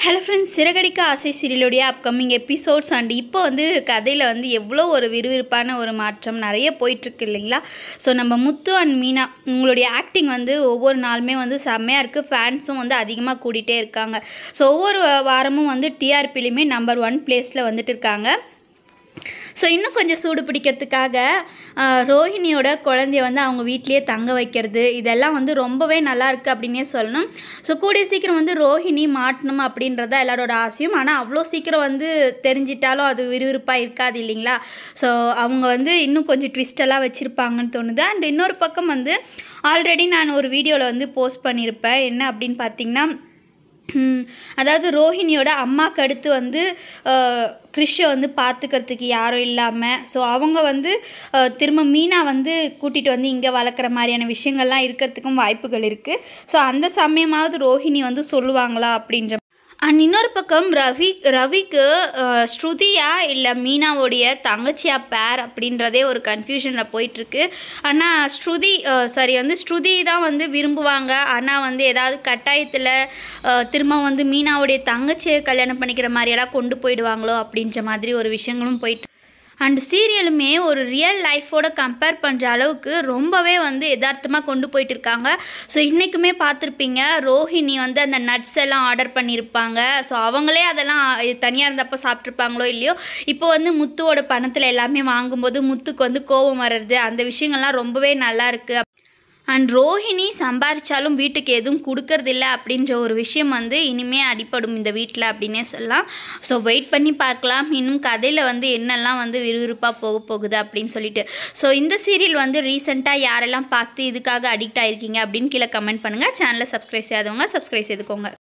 hello friends சிறகடிக்க ஆசை சீரியலுடைய upcoming episodes and இப்போ வந்து கதையில் வந்து எவ்வளோ ஒரு விறுவிறுப்பான ஒரு மாற்றம் நிறைய போயிட்டுருக்கு இல்லைங்களா ஸோ நம்ம முத்து அண்ட் மீனா உங்களுடைய ஆக்டிங் வந்து ஒவ்வொரு நாளுமே வந்து செம்மையாக இருக்குது ஃபேன்ஸும் வந்து அதிகமாக கூட்டிகிட்டே இருக்காங்க ஸோ ஒவ்வொரு வாரமும் வந்து டிஆர்பிலையுமே நம்பர் ஒன் பிளேஸில் வந்துட்டு இருக்காங்க ஸோ இன்னும் கொஞ்சம் சூடு பிடிக்கிறதுக்காக ஆஹ், ரோஹிணியோட குழந்தைய வந்து அவங்க வீட்லேயே தங்க வைக்கிறது இதெல்லாம் வந்து ரொம்பவே நல்லா இருக்குது அப்படின்னே சொல்லணும் ஸோ கூடிய சீக்கிரம் வந்து ரோஹிணி மாட்டணும் அப்படின்றத எல்லாரோட ஆசையும் ஆனால் அவ்வளோ சீக்கிரம் வந்து தெரிஞ்சிட்டாலும் அது விறுவிறுப்பாக இருக்காது இல்லைங்களா ஸோ அவங்க வந்து இன்னும் கொஞ்சம் ட்விஸ்டெல்லாம் வச்சுருப்பாங்கன்னு தோணுது அண்ட் இன்னொரு பக்கம் வந்து ஆல்ரெடி நான் ஒரு வீடியோவில் வந்து போஸ்ட் பண்ணியிருப்பேன் என்ன அப்படின்னு பார்த்தீங்கன்னா ம், அதாவது ரோஹிணியோட அம்மாக்கு அடுத்து வந்து கிறிஷை வந்து பார்த்துக்கிறதுக்கு யாரும் இல்லாமல் ஸோ அவங்க வந்து அஹ், திரும்ப மீனா வந்து கூட்டிகிட்டு வந்து இங்கே வளர்க்குற மாதிரியான விஷயங்கள்லாம் இருக்கிறதுக்கும் வாய்ப்புகள் இருக்குது ஸோ அந்த சமயமாவது ரோஹிணி வந்து சொல்லுவாங்களா அப்படின்ற அண்ட் இன்னொரு பக்கம் ரவி ரவிக்கு அஹ், ஸ்ருதியா இல்லை மீனாவுடைய தங்கச்சியா பேர் அப்படின்றதே ஒரு கன்ஃபியூஷனில் போயிட்டுருக்கு ஆனால் ஸ்ருதி சாரி வந்து ஸ்ருதி தான் வந்து விரும்புவாங்க ஆனால் வந்து ஏதாவது கட்டாயத்தில் அஹ், திரும்ப வந்து மீனாவுடைய தங்கச்சியை கல்யாணம் பண்ணிக்கிற மாதிரியெல்லாம் கொண்டு போயிடுவாங்களோ அப்படின்ற மாதிரி ஒரு விஷயங்களும் போயிட்டு அண்ட் சீரியலுமே ஒரு ரியல் லைஃபோட கம்பேர் பண்ணுற அளவுக்கு ரொம்பவே வந்து யதார்த்தமாக கொண்டு போயிட்டு இருக்காங்க ஸோ இன்றைக்குமே பார்த்துருப்பீங்க ரோஹிணி வந்து அந்த நட்ஸ் எல்லாம் ஆர்டர் பண்ணியிருப்பாங்க ஸோ அவங்களே அதெல்லாம் தனியாக இருந்தப்போ சாப்பிட்ருப்பாங்களோ இல்லையோ இப்போ வந்து முத்துவோட பணத்தில் எல்லாமே வாங்கும்போது முத்துக்கு வந்து கோபம் வர்றது அந்த விஷயங்கள்லாம் ரொம்பவே நல்லா இருக்குது அண்ட் ரோஹிணி சம்பாரிச்சாலும் வீட்டுக்கு எதுவும் கொடுக்கறதில்ல அப்படின்ற ஒரு விஷயம் வந்து இனிமே அடிப்படும் இந்த வீட்டில் அப்படின்னே சொல்லலாம் ஸோ வெயிட் பண்ணி பார்க்கலாம் இன்னும் கதையில் வந்து என்னெல்லாம் வந்து விறுவிறுப்பாக போக போகுது அப்படின்னு சொல்லிட்டு ஸோ இந்த சீரியல் வந்து ரீசெண்டாக யாரெல்லாம் பார்த்து இதுக்காக அடிக்ட் ஆயிருக்கீங்க அப்படின்னு கீழே கமெண்ட் பண்ணுங்கள் சேனலை சப்ஸ்கிரைப் செய்யாதவங்க சப்ஸ்கிரைப் செய்துக்கோங்க